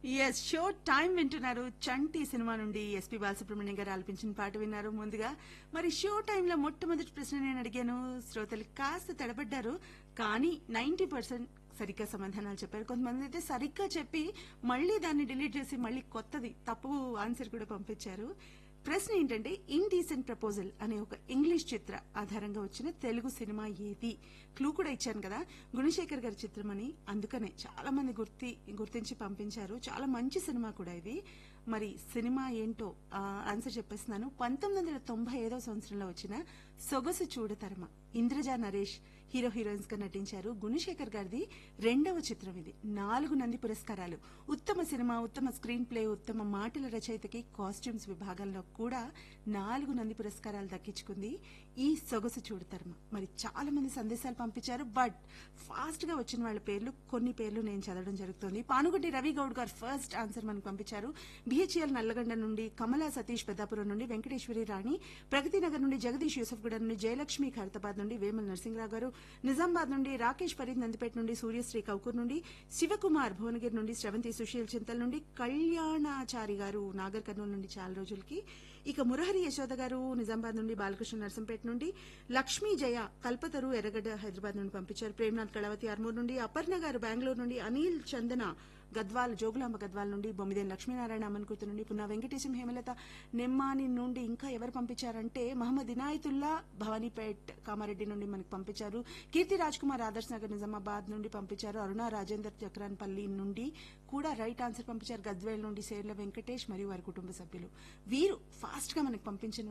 yes show time వింటున్నారు చంటి సినిమా నుండి ఎస్పి బాలసుబ్రహ్మణ్యం గారు ఆలపించిన పాట విన్నారు ముందుగా మరి షో టైంలో మొట్టమొదటి ప్రశ్న నేను అడిగాను శ్రోతలు కాస్త తడబడ్డారు కానీ నైన్టీ పర్సెంట్ సరిగ్గా సమాధానాలు చెప్పారు కొంతమంది అయితే సరిగ్గా చెప్పి మళ్ళీ దాన్ని డిలీట్ చేసి మళ్ళీ కొత్తది తప్పు ఆన్సర్ కూడా పంపించారు ప్రశ్న ఏంటంటే ఇండీసెంట్ ప్రపోజల్ అనే ఒక ఇంగ్లీష్ చిత్ర ఆధారంగా వచ్చిన తెలుగు సినిమా ఏది క్లూ కూడా ఇచ్చాను కదా గుణశేఖర్ గారి చిత్రం అని అందుకనే చాలా మంది గుర్తి గుర్తించి పంపించారు చాలా మంచి సినిమా కూడా ఇది మరి సినిమా ఏంటో ఆ, ఆన్సర్ చెప్పేస్తున్నాను పంతొమ్మిది వందల తొంభై ఐదో సంవత్సరంలో వచ్చిన సొగసు చూడతరమ ఇంద్రజా నరేష్ హీరో హీరోయిన్స్ గా నటించారు గుణశేఖర్ గారిది రెండవ చిత్రం ఇది నాలుగు నంది పురస్కారాలు ఉత్తమ సినిమా ఉత్తమ స్క్రీన్ ప్లే ఉత్తమ మాటల రచయితకి కాస్ట్యూమ్స్ విభాగంలో కూడా నాలుగు నంది పురస్కారాలు దక్కించుకుంది ఈ సొగసు చూడతరమ మరి చాలా మంది సందేశాలు పంపించారు బట్ ఫాస్ట్ గా వచ్చిన వాళ్ళ పేర్లు కొన్ని పేర్లు నేను చదవడం జరుగుతుంది పానుగుంటి రవి గౌడ్ గారు ఫస్ట్ ఆన్సర్ మనకు పంపించారు బిహెచ్ఎల్ నల్లగండ నుండి కమలా సతీష్ పెద్దాపురం నుండి వెంకటేశ్వరి రాణి ప్రగతి నగర్ నుండి జగదీష్ యూసఫ్గూడ నుండి జయలక్ష్మి ఖైరతాబాద్ నుండి వేమల నరసింహరావు గారు నిజామాబాద్ నుండి రాకేష్ ఫరీద్ నందిపేట నుండి సూర్యశ్రీ కౌకూర్ నుండి శివకుమార్ భువనగిరి నుండి శ్రవంతి సుశీల్ చింతల్ నుండి కళ్యాణాచారి గారు నాగర్ కర్నూలు నుండి చాలా రోజులకి ఇక మురహరి యశోద గారు నిజామాబాద్ నుండి బాలకృష్ణ నర్సంపేట నుండి లక్ష్మీ జయ కల్పతరు ఎర్రగడ్డ హైదరాబాద్ నుండి పంపించారు ప్రేమ్నాథ్ కళవతి ఆర్మూర్ నుండి అపర్ణ గారు బెంగళూరు నుండి అనిల్ చందన గద్వాల్ జోగులాంబ గద్వాల్ నుండి బొమ్మిదేని లక్ష్మీనారాయణ అమన్కూతు నుండి పున్నా వెంకటేశం హేమలత నెమ్మాని నుండి ఇంకా ఎవరు పంపించారంటే మహమ్మద్ ఇనాయతుల్లా భవానీపేట్ కామారెడ్డి నుండి మనకు పంపించారు కీర్తి రాజ్ కుమార్ ఆదర్శ్ నగర్ నిజామాబాద్ నుండి పంపించారు అరుణ రాజేందర్ చక్రాన్పల్లి నుండి కూడా రైట్ ఆన్సర్ పంపించారు గద్వేల్ నుండి సేర్ల వెంకటేష్ మరియు వారి కుటుంబ సభ్యులు వీరు ఫాస్ట్ గా మనకు పంపించిన